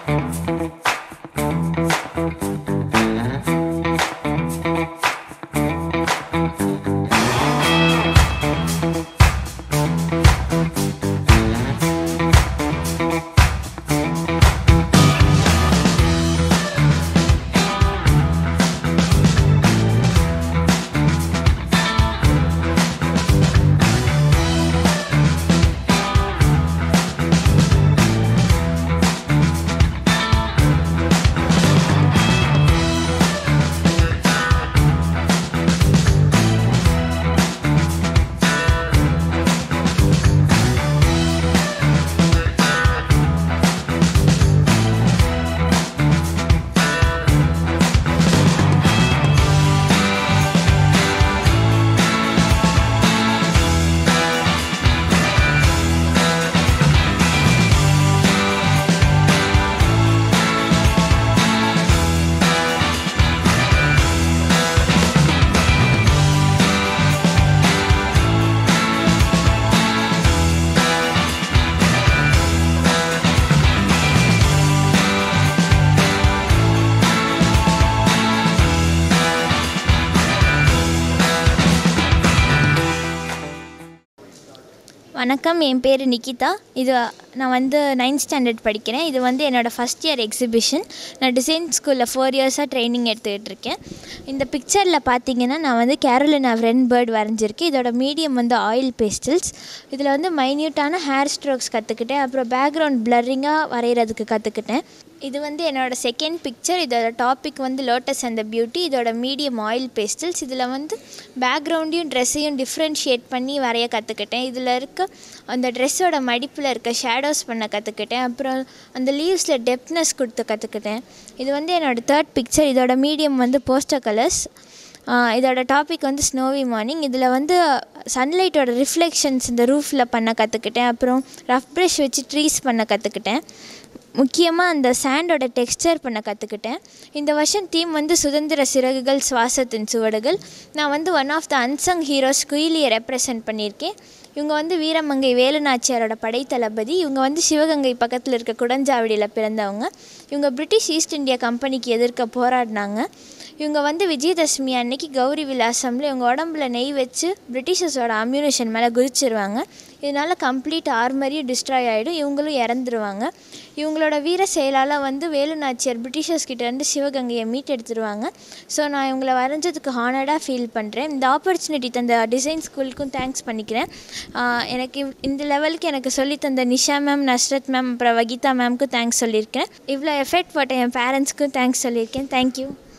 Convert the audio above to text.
வணக்கம் என் பேர் நிக்கிதா இது நான் வந்து நைன்த் ஸ்டாண்டர்ட் படிக்கிறேன் இது வந்து என்னோடய ஃபஸ்ட் இயர் எக்ஸிபிஷன் நான் டிசைன் ஸ்கூலில் ஃபோர் இயர்ஸாக ட்ரைனிங் எடுத்துக்கிட்டு இருக்கேன் இந்த பிக்சரில் பார்த்தீங்கன்னா நான் வந்து கேரோலினா ரென் பேர்ட் வரைஞ்சிருக்கேன் இதோட மீடியம் வந்து ஆயில் பேஸ்டல்ஸ் இதில் வந்து மைன்யூட்டான ஹேர் ஸ்ட்ரோக்ஸ் கற்றுக்கிட்டேன் அப்புறம் பேக்ரவுண்ட் பிளரிங்காக வரைகிறதுக்கு கற்றுக்கிட்டேன் இது வந்து என்னோடய செகண்ட் பிக்சர் இதோட டாபிக் வந்து லோட்டஸ் அண்ட் த பியூட்டி இதோட மீடியம் ஆயில் பேஸ்டல்ஸ் இதில் வந்து பேக்ரவுண்டையும் ட்ரெஸ்ஸையும் டிஃப்ரென்ஷியேட் பண்ணி வரைய கற்றுக்கிட்டேன் இதில் இருக்க அந்த ட்ரெஸ்ஸோட மடிப்பில் இருக்க ஷேடோஸ் பண்ண கற்றுக்கிட்டேன் அப்புறம் அந்த லீவ்ஸில் டெப்த்னஸ் கொடுத்து கற்றுக்கிட்டேன் இது வந்து என்னோடய தேர்ட் பிக்சர் இதோட மீடியம் வந்து போஸ்டர் கலர்ஸ் இதோட டாபிக் வந்து ஸ்னோவி மார்னிங் இதில் வந்து சன்லைட்டோட ரிஃப்ளெக்ஷன்ஸ் இந்த ரூஃபில் பண்ண கற்றுக்கிட்டேன் அப்புறம் ரஃப் ப்ரஷ் வச்சு ட்ரீஸ் பண்ண கற்றுக்கிட்டேன் முக்கியமாக அந்த சாண்டோட டெக்ஸ்டர் பண்ண கற்றுக்கிட்டேன் இந்த வருஷம் தீம் வந்து சுதந்திர சிறகுகள் சுவாசத்தின் சுவடுகள் நான் வந்து one of the unsung heroes குயிலியை ரெப்ரசன்ட் பண்ணியிருக்கேன் இவங்க வந்து வீரமங்கை வேலுநாச்சியாரோட படைத்தளபதி இவங்க வந்து சிவகங்கை பக்கத்தில் இருக்க குடஞ்சாவடியில் பிறந்தவங்க இவங்க பிரிட்டிஷ் ஈஸ்ட் இந்தியா கம்பெனிக்கு எதிர்க்க போராடினாங்க இவங்க வந்து விஜயதசமி அன்னைக்கு கௌரி விலாசமில் இவங்க உடம்புல நெய் வச்சு பிரிட்டிஷர்ஸோட அம்யூனிஷன் மேலே குதிச்சிருவாங்க இதனால் கம்ப்ளீட் ஆர்மரியும் டிஸ்ட்ராய் ஆகிடும் இவங்களும் இறந்துருவாங்க இவங்களோட வீர செயலால் வந்து வேலுநாச்சியார் பிரிட்டிஷர்ஸ் கிட்டேருந்து சிவகங்கையை மீட் எடுத்துருவாங்க ஸோ நான் இவங்களை வரைஞ்சதுக்கு ஹானர்டாக ஃபீல் பண்ணுறேன் இந்த ஆப்பர்ச்சுனிட்டி தந்த டிசைன் ஸ்கூலுக்கும் தேங்க்ஸ் பண்ணிக்கிறேன் எனக்கு இவ்- இந்த லெவலுக்கு எனக்கு சொல்லி தந்த நிஷா மேம் நஸ்ரத் மேம் அப்புறம் வகிதா மேம்க்கும் தேங்க்ஸ் சொல்லியிருக்கேன் இவ்வளோ எஃபெக்ட் போட்ட என் பேரண்ட்ஸ்க்கும் தேங்க்ஸ் சொல்லியிருக்கேன் தேங்க்யூ